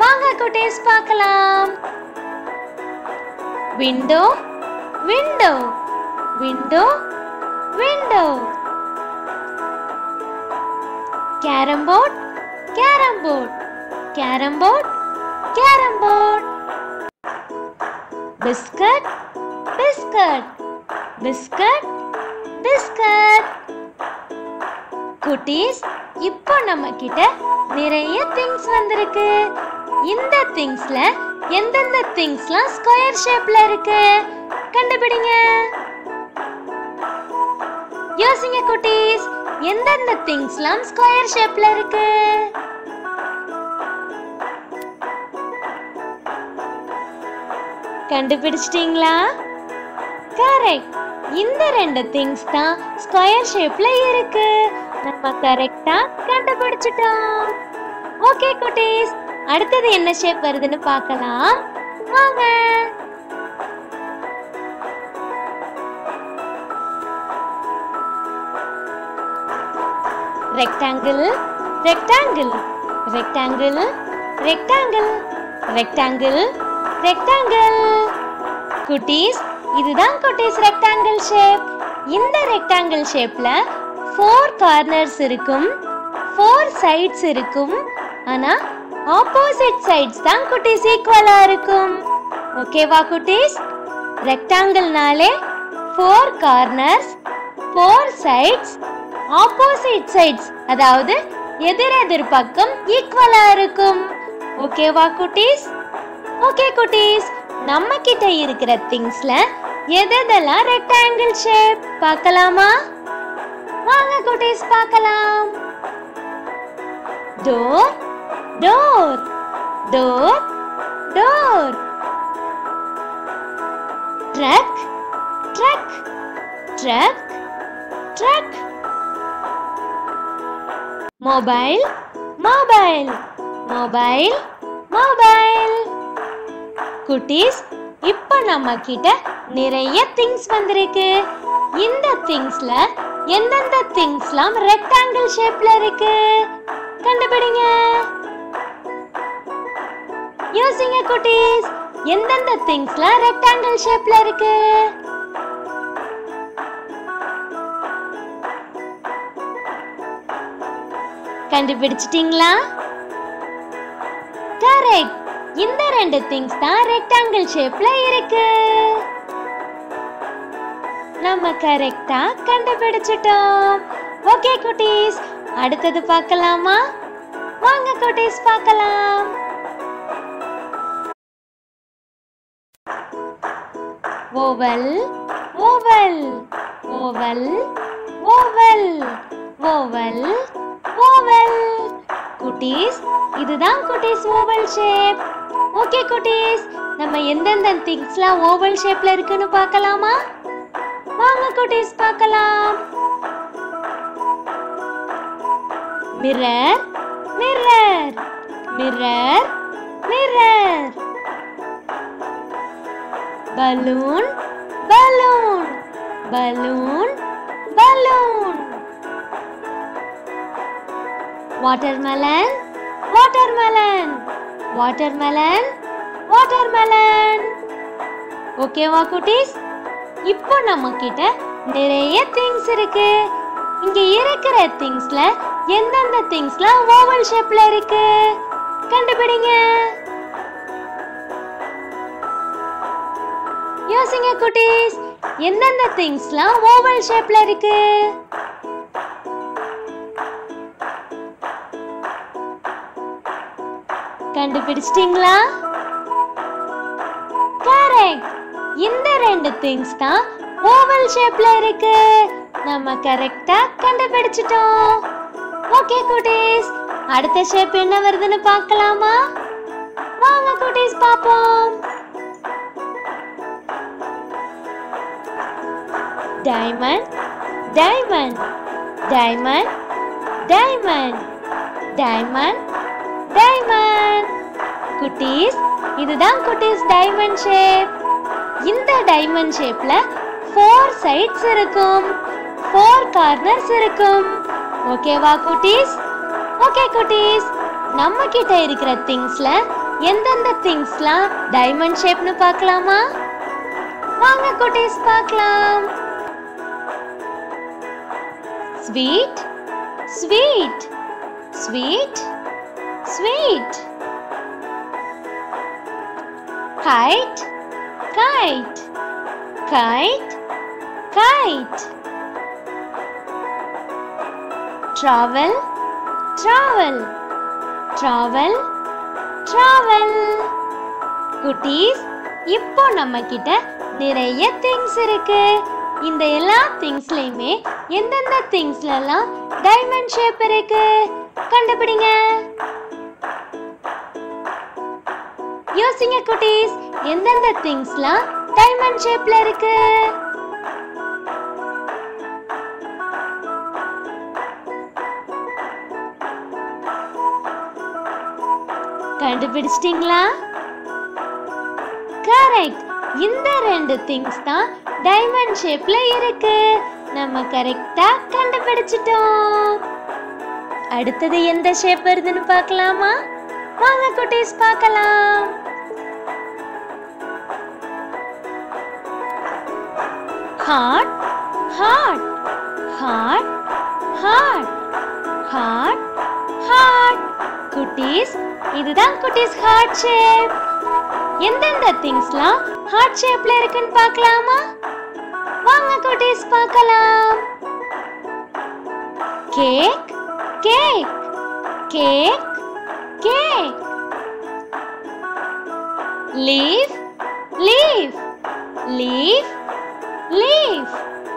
வாங்க குட்டீஸ் பார்க்கலாம் window window window window carrom board carrom board carrom board carrom board biscuit biscuit biscuit biscuit குட்டீஸ் இப்போ நம்ம கிட்ட நிறைய திங்ஸ் வந்திருக்கு இந்த திங்ஸ்ல எந்தெந்த திங்ஸ்லாம் ஸ்கொயர் ஷேப்ல இருக்கு கண்டுபிடிங்க யோசிங்க குட்டீஸ் எந்தெந்த திங்ஸ்லாம் ஸ்கொயர் ஷேப்ல இருக்கு கண்டுபிடிச்சிட்டீங்களா கரெக்ட் இந்த ரெண்டு திங்ஸ் தான் ஸ்கொயர் ஷேப்ல இருக்கு நம்ம கரெக்டா கண்டுபிடிச்சிட்டோம் ஓகே குட்டீஸ் அடுத்தது என்ன ஷேப் வருதுன்னு பார்க்கலாம் வாங்க rectangle rectangle rectangle rectangle rectangle rectangle குட்டீஸ் இதுதான் குட்டீஸ் ரெக்டாங்கிள் ஷேப் இந்த ரெக்டாங்கிள் ஷேப்ல ஃபோர் கார்னர்ஸ் இருக்கும் ஃபோர் சைட்ஸ் இருக்கும் ஆனா ஆப்போசிட் சைட்ஸ் தான் குட்டீஸ் ஈக்குவலா இருக்கும் ஓகேவா குட்டீஸ் ரெக்டாங்கிள்னாலே four corners four sides opposite sides அதாவது எதிரெதிர் பக்கம் ஈக்குவலா இருக்கும் ஓகேவா குட்டீஸ் ஓகே குட்டீஸ் நம்ம கிட்ட இருக்கிற திங்ஸ்ல எதெல்லாம் ரெக்டாங்கிள் ஷேப் பார்க்கலாமா வாங்க குட்டீஸ் பார்க்கலாம் door door door door truck truck truck truck mobile mobile mobile mobile குட்டீஸ் இப்போ நம்ம கிட்ட நிறைய திங்ஸ் வந்திருக்கு இந்த திங்ஸ்ல எந்தெந்த திங்ஸ்லாம் ரெக்டாங்கிள் ஷேப்ல இருக்கு கண்டுபிடிங்க யோசிங்க குட்டீஸ் எந்தெந்த திங்ஸ்லாம் ரெக்டாங்கிள் ஷேப்ல இருக்கு கண்டுபிடிச்சிட்டீங்களா கரெக்ட் இந்த ரெண்டு திங்ஸ் தான் ரெக்டாங்கிள் ஷேப்ல இருக்கு நம்ம கரெக்டா கண்டுபிடிச்சிட்டோம் ஓகே குட்டீஸ் அடுத்தது பார்க்கலாமா வாங்க குட்டீஸ் பார்க்கலாம் oval oval oval oval oval oval குட்டீஸ் இதுதான் குட்டீஸ் ஓவல் ஷேப் ஓகே குட்டீஸ் நம்ம எந்தெந்த திங்ஸ்லாம் ஓவல் ஷேப்ல இருக்குன்னு பார்க்கலாமா வாங்க குட்டீஸ் பார்க்கலாம் mirror mirror mirror mirror balloon balloon balloon balloon watermelon watermelon watermelon watermelon ஓகேவா குட்டீஸ் இப்போ நம்ம கிட்ட நிறைய திங்ஸ் இருக்கு இங்க இருக்கிற திங்ஸ்ல எந்தெந்த திங்ஸ்லாம் ஓவல் ஷேப்ல இருக்கு கண்டுபிடிங்க யோசிங்க குட்டீஸ் எந்தெந்த திங்ஸ்லாம் ஓவல் ஷேப்ல இருக்கு கண்டுபிடிச்சிட்டீங்களா கரெக்ட் இந்த ரெண்டு திங்ஸ் தான் ஓவல் ஷேப்ல இருக்கு நம்ம கரெக்டா கண்டுபிடிச்சிட்டோம் ஓகே குட்டீஸ் அடுத்த ஷேப் என்ன வருதுன்னு பார்க்கலாமா வாங்க குட்டீஸ் பாப்போம் diamond diamond diamond diamond diamond diamond குட்டீஸ் இதுதான் குட்டீஸ் டைமண்ட் ஷேப் இந்த டைமண்ட் ஷேப்ல ஃபோர் சைட்ஸ் இருக்கும் ஃபோர் கார்னர்ஸ் இருக்கும் ஓகேவா குட்டீஸ் ஓகே குட்டீஸ் நம்ம கிட்ட இருக்கிற திங்ஸ்ல எந்தெந்த திங்ஸ்லாம் டைமண்ட் ஷேப்னு பார்க்கலாமா வாங்க குட்டீஸ் பார்க்கலாம் sweet sweet sweet sweet kite kite kite kite travel travel travel travel குட்டீஸ் இப்போ நம்ம கிட்ட நிறைய திங்ஸ் இருக்கு இந்த எல்லா திங்ஸ்லயுமே எந்தெந்த திங்ஸ்லலாம் டைமண்ட் ஷேப் இருக்கு கண்டுபிடிங்க யோசிங்க குட்டீஸ் எந்தெந்த திங்ஸ்லாம் டைமண்ட் ஷேப்ல இருக்கு கண்டுபிடிச்சிட்டீங்களா கரெக்ட் இந்த ரெண்டு திங்ஸ் தான் டைமண்ட் ஷேப்ல இருக்கு நம்ம கரெக்டா கண்டுபிடிச்சிட்டோம் அடுத்தது எந்த ஷேப் வருதுன்னு பார்க்கலாமா வாங்க குட்டீஸ் பார்க்கலாம் heart heart heart heart heart heart குட்டீஸ் இதுதான் குட்டீஸ் ஹார்ட் ஷேப் எந்தெந்த திங்ஸ்லாம் ஹார்ட் ஷேப்ல இருக்குன்னு பார்க்கலாமா வாங்க குட்டீஸ் பார்க்கலாம் cake cake cake cake leaf leaf leaf leaf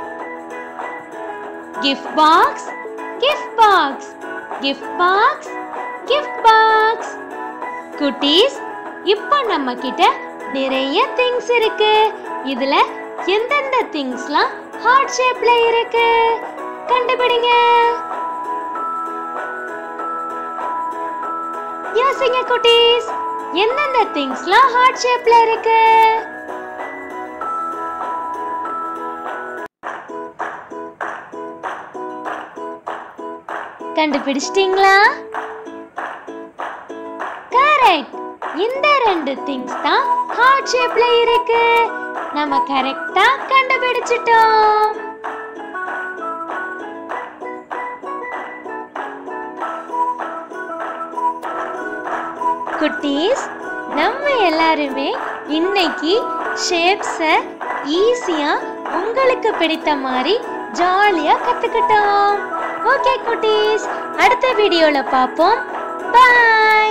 gift box gift box gift box gift box குட்டீஸ் இப்போ நம்ம கிட்ட நிறைய திங்ஸ் இருக்கு இதுல எந்தெந்த திங்ஸ்லாம் ஹார்ட் ஷேப்ல இருக்கு கண்டுபிடிங்க யோசிங்க குட்டீஸ் எந்தெந்த திங்ஸ்லாம் ஹார்ட் ஷேப்ல இருக்கு கண்டுபிடிச்சிட்டீங்களா கரெக்ட் இந்த ரெண்டு திங்ஸ் தான் ஹார்ட் ஷேப்ல இருக்கு நம்ம கரெக்டா கண்டுபிடிச்சிட்டோம் குட்டீஸ் நம்ம எல்லாருமே இன்னைக்கு ஷேப்ஸை ஈஸியா உங்களுக்கு பிடித்த மாதிரி ஜாலியா கத்துக்கிட்டோம் ஓகே குட்டீஸ் அடுத்த வீடியோல பார்ப்போம் பாய்